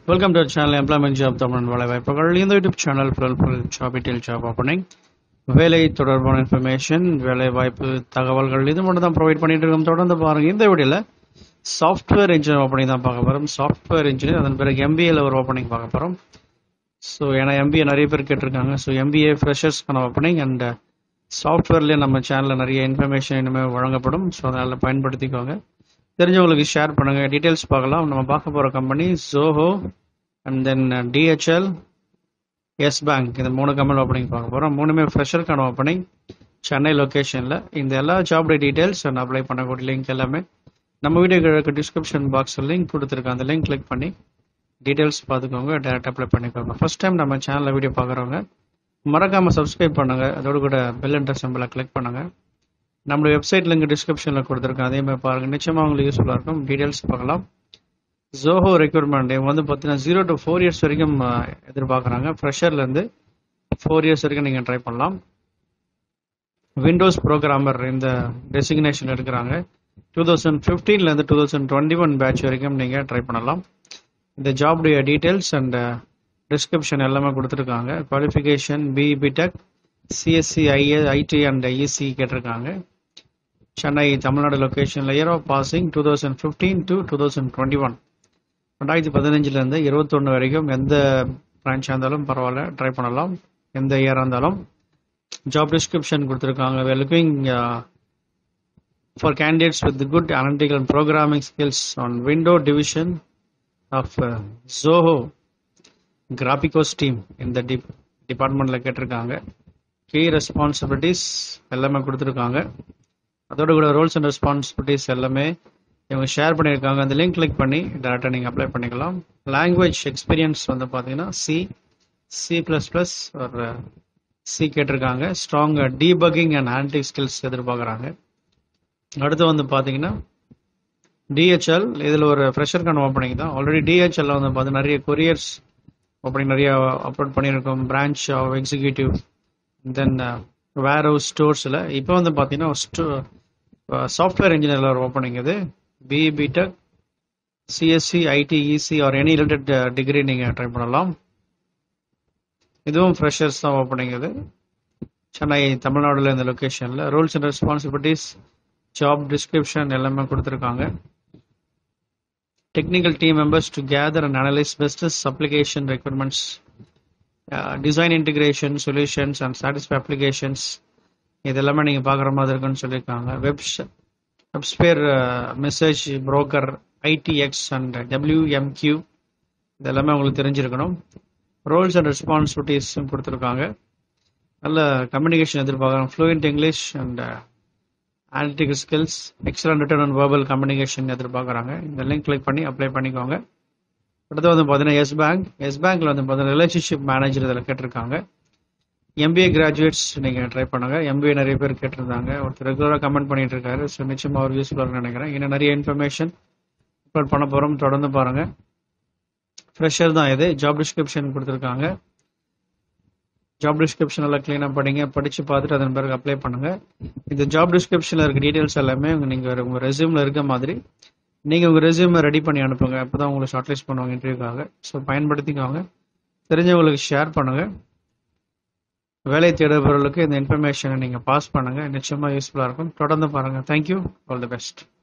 welcome to channel employment job Tamil வேலை வாய்ப்புகள் இந்த YouTube channel full full job detail job opening வேலை தொடர்பான இன்ஃபர்மேஷன் வேலை வாய்ப்பு தகவல்கள் இது மட்டும் தான் ப்ரொவைட் பண்ணிட்டு இருக்கோம் தொடர்ந்து பாருங்க இந்த வீடியோல சாஃப்ட்வேர் இன்ஜினியர் ஓப்பனிங் தான் பார்க்க போகிறோம் சாஃப்ட்வேர் இன்ஜினியர் அதன் பிறகு எம்பிஏல ஒரு ஓப்பனிங் பார்க்க போகிறோம் ஸோ ஏன்னா எம்பிஏ நிறைய பேர் கேட்டிருக்காங்க ஸோ எம்பிஏ ஃப்ரெஷர்ஸ்க்கான ஓப்பனிங் அண்ட் சாஃப்ட்வேர்லேயே நம்ம சேனலில் நிறைய இன்ஃபர்மேஷன் இனிமேல் வழங்கப்படும் ஸோ அதனால் பயன்படுத்திக்கோங்க தெரிஞ்சவங்களுக்கு ஷேர் பண்ணுங்க டீட்டெயில்ஸ் பார்க்கலாம் நம்ம பார்க்க போகிற company Zoho and then DHL Yes Bank இந்த மூணு கம்பெனி ஓப்பனிங் பார்க்க போகிறோம் மூணுமே ஃப்ரெஷருக்கான ஓப்பனிங் சென்னை லொக்கேஷனில் இந்த எல்லா ஜாபுடைய டீட்டெயில்ஸ் அண்ட் அப்ளை பண்ணக்கூடிய லிங்க் எல்லாமே நம்ம வீடியோ டிஸ்கிரிப்ஷன் பாக்ஸில் லிங்க் கொடுத்துருக்கேன் அந்த லிங்க் கிளிக் பண்ணி டீட்டெயில்ஸ் பார்த்துக்கோங்க டேரக்ட் அப்ளை பண்ணிக்கோங்க ஃபர்ஸ்ட் டைம் நம்ம சேனலில் வீடியோ பார்க்குறவங்க மறக்காமல் சப்ஸ்கிரைப் பண்ணுங்கள் அதோட கூட பெல் என்ற சிம்பிளை கிளிக் பண்ணுங்கள் நம்மளுடைய வெப்சைட் லிங்க் டிஸ்கிரிப்ஷனில் கொடுத்துருக்கேன் அதே மாதிரி பாருங்கள் நிச்சயமாக உங்களுக்கு யூஸ்ஃபுல்லாக இருக்கும் டீட்டெயில்ஸ் பார்க்கலாம் ஜோஹோ ரெக்ரூட்மெண்ட் இவங்க வந்து பார்த்தீங்கன்னா ஜீரோ டு ஃபோர் இயர்ஸ் வரைக்கும் அஹ், எதிர்பார்க்குறாங்க ஃப்ரெஷர்லேருந்து ஃபோர் இயர்ஸ் வரைக்கும் நீங்கள் ட்ரை பண்ணலாம் விண்டோஸ் ப்ரோக்ராமர் இந்த டெசிக்னேஷன் எடுக்கிறாங்க டூ தௌசண்ட் ஃபிஃப்டீன்லேருந்து two thousand twenty one batch வரைக்கும் நீங்கள் ட்ரை பண்ணலாம் இந்த ஜாபுடைய டீட்டெயில்ஸ் அண்ட் டிஸ்கிரிப்ஷன் எல்லாமே கொடுத்துருக்காங்க qualification BE BTech CSC IA IT and EC கேட்டிருக்காங்க சென்னை தமிழ்நாடு லொக்கேஷனில் year of passing two thousand fifteen to two thousand twenty one ரெண்டாயிரத்தி பதினஞ்சுலேருந்து இருபத்தொன்று வரைக்கும் எந்த பிரான்ச்சாக இருந்தாலும் பரவாயில்ல ட்ரை பண்ணலாம் எந்த இயராக இருந்தாலும் ஜாப் டிஸ்கிரிப்ஷன் கொடுத்துருக்காங்க we're looking uh, for candidates with good analytical and programming skills on window division of uh, Zoho Graphicos team இந்த டிப் டிபார்ட்மெண்ட்டில் கேட்டிருக்காங்க கீ ரெஸ்பான்சிபிலிட்டிஸ் எல்லாமே கொடுத்துருக்காங்க அதோட கூட ரோல்ஸ் அண்ட் ரெஸ்பான்சிபிலிட்டிஸ் எல்லாமே இவங்க ஷேர் பண்ணியிருக்காங்க அந்த லிங்க் கிளிக் பண்ணி டேரெக்டாக நீங்கள் அப்ளை பண்ணிக்கலாம் லாங்குவேஜ் எக்ஸ்பீரியன்ஸ் வந்து பார்த்தீங்கன்னா சி சி ப்ளஸ் ப்ளஸ் ஒரு சி கேட்டிருக்காங்க strong debugging and antic skills எதிர்பார்க்குறாங்க அடுத்து வந்து பார்த்தீங்கன்னா டிஹெச்எல் இதில் ஒரு ஃப்ரெஷருக்கான ஓப்பனிங் தான் ஆல்ரெடி டிஹெச்எல்ல வந்து பார்த்து நிறைய கொரியர்ஸ் ஓப்பனிங் நிறைய அப்லோட் பண்ணியிருக்கோம் branch of executive then warehouse ஸ்டோர்ஸில் இப்போ வந்து பார்த்தீங்கன்னா ஸ்டோ சாஃப்ட்வேர் இன்ஜினியரில் ஒரு ஓப்பனிங் இது BE BTech CSC IT EC or any related degree நீங்கள் ட்ரை பண்ணலாம் இதுவும் ஃப்ரெஷர்ஸ் தான் ஓப்பனிங் இது சென்னை தமிழ்நாடுல இந்த லொக்கேஷனில் roles and responsibilities job description எல்லாமே கொடுத்துருக்காங்க technical team members to gather and analyse business application requirements design integration solutions and satisfy applications இது எல்லாமே நீங்கள் பார்க்குற மாதிரி இருக்குன்னு சொல்லியிருக்காங்க web WebSphere message broker IDX and WMQ இது எல்லாமே உங்களுக்கு தெரிஞ்சிருக்கணும் ரோல்ஸ் அண்ட் ரெஸ்பான்சிபிலிட்டிஸும் கொடுத்துருக்காங்க நல்ல கம்யூனிகேஷன் எதிர்பார்க்குறோம் fluent English and analytical skills excellent written and verbal communication எதிர்பார்க்குறாங்க இந்த லிங்க் கிளிக் பண்ணி அப்ளை பண்ணிக்கோங்க அடுத்து வந்து பார்த்தீங்கன்னா எஸ் பேங்க் எஸ் பேங்க்ல வந்து பார்த்தீங்கன்னா ரிலேஷன்ஷிப் மேனேஜர் இதில் கேட்டிருக்காங்க எம்பிஏ கிராஜுவேட்ஸ் நீங்கள் ட்ரை பண்ணுங்க எம்பிஏ நிறைய பேர் கேட்டிருந்தாங்க ஒருத்தர் ரெகுலராக கமெண்ட் பண்ணிட்டு இருக்காரு ஸோ நிச்சயமாக அவர் யூஸ்ஃபுல்லாக நினைக்கிறேன் இன்னும் நிறைய இன்ஃபர்மேஷன் அப்லோட் பண்ண போகிறோம் தொடர்ந்து பாருங்க ஃப்ரெஷர் தான் இது ஜாப் டிஸ்கிரிப்ஷன் கொடுத்துருக்காங்க ஜாப் டிஸ்கிரிப்ஷன் எல்லாம் க்ளீனாக படிங்க படித்து பார்த்துட்டு அதன் பிறகு அப்ளை பண்ணுங்க இந்த ஜாப் டிஸ்கிரிப்ஷனில் இருக்க டீட்டெயில்ஸ் எல்லாமே உங்க நீங்கள் உங்கள் ரெஸ்யூமில் இருக்க மாதிரி நீங்கள் உங்கள் ரெஸ்யூமை ரெடி பண்ணி அனுப்புங்க அப்போ தான் உங்களை ஷார்ட்லிஸ்ட் பண்ணுவாங்க இன்டர்வியூக்காக ஸோ பயன்படுத்திக்கோங்க தெரிஞ்சவங்களுக்கு ஷேர் பண்ணுங்கள் வேலை தேடுபவர்களுக்கு இந்த இன்ஃபர்மேஷனை நீங்கள் பாஸ் பண்ணுங்கள் நிச்சயமாக யூஸ்ஃபுல்லாக இருக்கும் தொடர்ந்து பாருங்கள் தேங்க்யூ ஆல் தி பெஸ்ட்